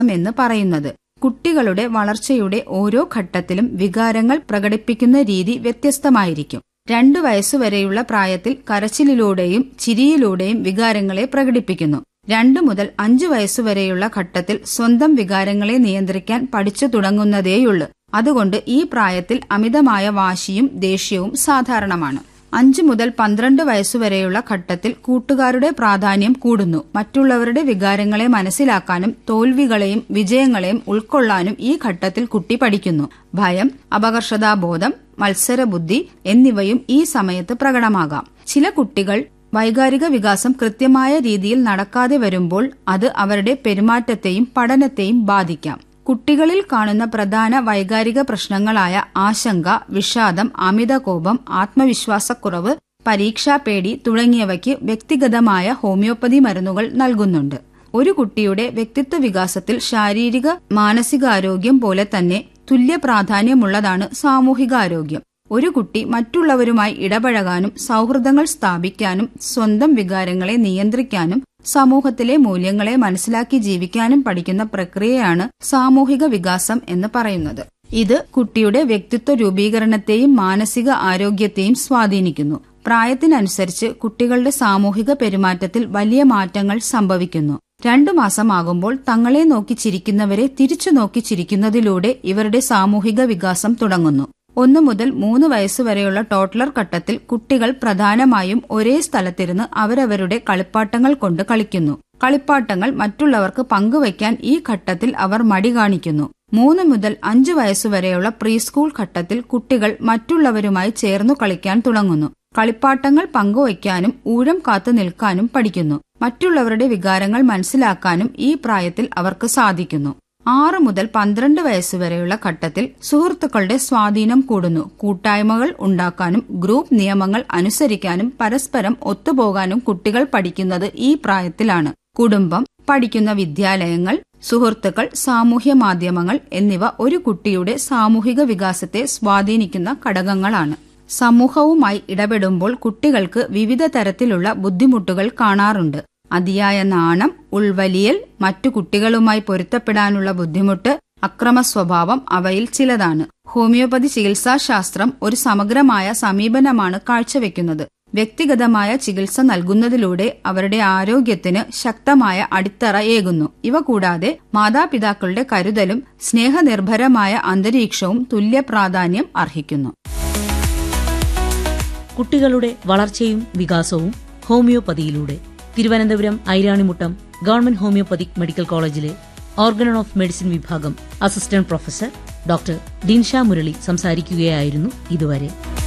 എന്ന് പറയുന്നത് കുട്ടികളുടെ വളർച്ചയുടെ ഓരോ ഘട്ടത്തിലും വികാരങ്ങൾ പ്രകടിപ്പിക്കുന്ന രീതി വ്യത്യസ്തമായിരിക്കും രണ്ടു വയസ്സുവരെയുള്ള പ്രായത്തിൽ കരച്ചിലിലൂടെയും ചിരിയിലൂടെയും വികാരങ്ങളെ പ്രകടിപ്പിക്കുന്നു രണ്ടു മുതൽ അഞ്ചു വയസ്സുവരെയുള്ള ഘട്ടത്തിൽ സ്വന്തം വികാരങ്ങളെ നിയന്ത്രിക്കാൻ പഠിച്ചു തുടങ്ങുന്നതേയുള്ളൂ അതുകൊണ്ട് ഈ പ്രായത്തിൽ അമിതമായ വാശിയും ദേഷ്യവും സാധാരണമാണ് അഞ്ചു മുതൽ പന്ത്രണ്ട് വയസ്സുവരെയുള്ള ഘട്ടത്തിൽ കൂട്ടുകാരുടെ പ്രാധാന്യം കൂടുന്നു മറ്റുള്ളവരുടെ വികാരങ്ങളെ മനസ്സിലാക്കാനും തോൽവികളെയും വിജയങ്ങളെയും ഉൾക്കൊള്ളാനും ഈ ഘട്ടത്തിൽ കുട്ടി പഠിക്കുന്നു ഭയം അപകർഷതാബോധം മത്സരബുദ്ധി എന്നിവയും ഈ സമയത്ത് പ്രകടമാകാം ചില കുട്ടികൾ വൈകാരിക വികാസം കൃത്യമായ രീതിയിൽ നടക്കാതെ വരുമ്പോൾ അത് അവരുടെ പെരുമാറ്റത്തെയും പഠനത്തെയും ബാധിക്കാം കുട്ടികളിൽ കാണുന്ന പ്രധാന വൈകാരിക പ്രശ്നങ്ങളായ ആശങ്ക വിഷാദം അമിതകോപം ആത്മവിശ്വാസക്കുറവ് പരീക്ഷാപേടി തുടങ്ങിയവയ്ക്ക് വ്യക്തിഗതമായ ഹോമിയോപ്പതി മരുന്നുകൾ നൽകുന്നുണ്ട് ഒരു കുട്ടിയുടെ വ്യക്തിത്വ വികാസത്തിൽ ശാരീരിക മാനസികാരോഗ്യം പോലെ തന്നെ തുല്യ പ്രാധാന്യമുള്ളതാണ് സാമൂഹികാരോഗ്യം ഒരു കുട്ടി മറ്റുള്ളവരുമായി ഇടപഴകാനും സൗഹൃദങ്ങൾ സ്ഥാപിക്കാനും സ്വന്തം വികാരങ്ങളെ നിയന്ത്രിക്കാനും സമൂഹത്തിലെ മൂല്യങ്ങളെ മനസ്സിലാക്കി ജീവിക്കാനും പഠിക്കുന്ന പ്രക്രിയയാണ് സാമൂഹിക വികാസം എന്ന് പറയുന്നത് ഇത് കുട്ടിയുടെ വ്യക്തിത്വ രൂപീകരണത്തെയും മാനസിക ആരോഗ്യത്തെയും സ്വാധീനിക്കുന്നു പ്രായത്തിനനുസരിച്ച് കുട്ടികളുടെ സാമൂഹിക പെരുമാറ്റത്തിൽ വലിയ മാറ്റങ്ങൾ സംഭവിക്കുന്നു രണ്ടു മാസമാകുമ്പോൾ തങ്ങളെ നോക്കി ചിരിക്കുന്നവരെ തിരിച്ചു നോക്കി ചിരിക്കുന്നതിലൂടെ ഇവരുടെ സാമൂഹിക വികാസം തുടങ്ങുന്നു ഒന്നു മുതൽ മൂന്ന് വയസ്സുവരെയുള്ള ടോട്ട്ലർ ഘട്ടത്തിൽ കുട്ടികൾ പ്രധാനമായും ഒരേ സ്ഥലത്തിരുന്ന് അവരവരുടെ കളിപ്പാട്ടങ്ങൾ കൊണ്ട് കളിക്കുന്നു കളിപ്പാട്ടങ്ങൾ മറ്റുള്ളവർക്ക് പങ്കുവയ്ക്കാൻ ഈ ഘട്ടത്തിൽ അവർ മടി കാണിക്കുന്നു മൂന്ന് മുതൽ അഞ്ച് വയസ്സുവരെയുള്ള പ്രീ സ്കൂൾ ഘട്ടത്തിൽ കുട്ടികൾ മറ്റുള്ളവരുമായി ചേർന്നു കളിക്കാൻ തുടങ്ങുന്നു കളിപ്പാട്ടങ്ങൾ പങ്കുവയ്ക്കാനും ഊഴം കാത്തു നിൽക്കാനും പഠിക്കുന്നു മറ്റുള്ളവരുടെ വികാരങ്ങൾ മനസ്സിലാക്കാനും ഈ പ്രായത്തിൽ അവർക്ക് സാധിക്കുന്നു ആറ് മുതൽ പന്ത്രണ്ട് വയസ്സുവരെയുള്ള ഘട്ടത്തിൽ സുഹൃത്തുക്കളുടെ സ്വാധീനം കൂടുന്നു കൂട്ടായ്മകൾ ഉണ്ടാക്കാനും ഗ്രൂപ്പ് നിയമങ്ങൾ അനുസരിക്കാനും പരസ്പരം ഒത്തുപോകാനും കുട്ടികൾ പഠിക്കുന്നത് ഈ പ്രായത്തിലാണ് കുടുംബം പഠിക്കുന്ന വിദ്യാലയങ്ങൾ സുഹൃത്തുക്കൾ സാമൂഹ്യ മാധ്യമങ്ങൾ എന്നിവ ഒരു കുട്ടിയുടെ സാമൂഹിക വികാസത്തെ സ്വാധീനിക്കുന്ന ഘടകങ്ങളാണ് സമൂഹവുമായി ഇടപെടുമ്പോൾ കുട്ടികൾക്ക് വിവിധ തരത്തിലുള്ള ബുദ്ധിമുട്ടുകൾ കാണാറുണ്ട് അതിയായ നാണം ഉൾവലിയൽ മറ്റു കുട്ടികളുമായി പൊരുത്തപ്പെടാനുള്ള ബുദ്ധിമുട്ട് അക്രമ സ്വഭാവം അവയിൽ ചിലതാണ് ഹോമിയോപ്പതി ചികിത്സാശാസ്ത്രം ഒരു സമഗ്രമായ സമീപനമാണ് കാഴ്ചവെക്കുന്നത് വ്യക്തിഗതമായ ചികിത്സ നൽകുന്നതിലൂടെ അവരുടെ ആരോഗ്യത്തിന് ശക്തമായ അടിത്തറ ഏകുന്നു ഇവ കൂടാതെ മാതാപിതാക്കളുടെ കരുതലും സ്നേഹനിർഭരമായ അന്തരീക്ഷവും തുല്യ പ്രാധാന്യം അർഹിക്കുന്നു കുട്ടികളുടെ വളർച്ചയും വികാസവും ഹോമിയോപ്പതിയിലൂടെ Thiruvananthapuram Iranimuttam government homeopathic medical കോളേജിലെ ഓർഗനൺ ഓഫ് മെഡിസിൻ വിഭാഗം assistant professor doctor Dinsha Murali സംസാരിക്കുകയായിരുന്നു ഇതുവരെ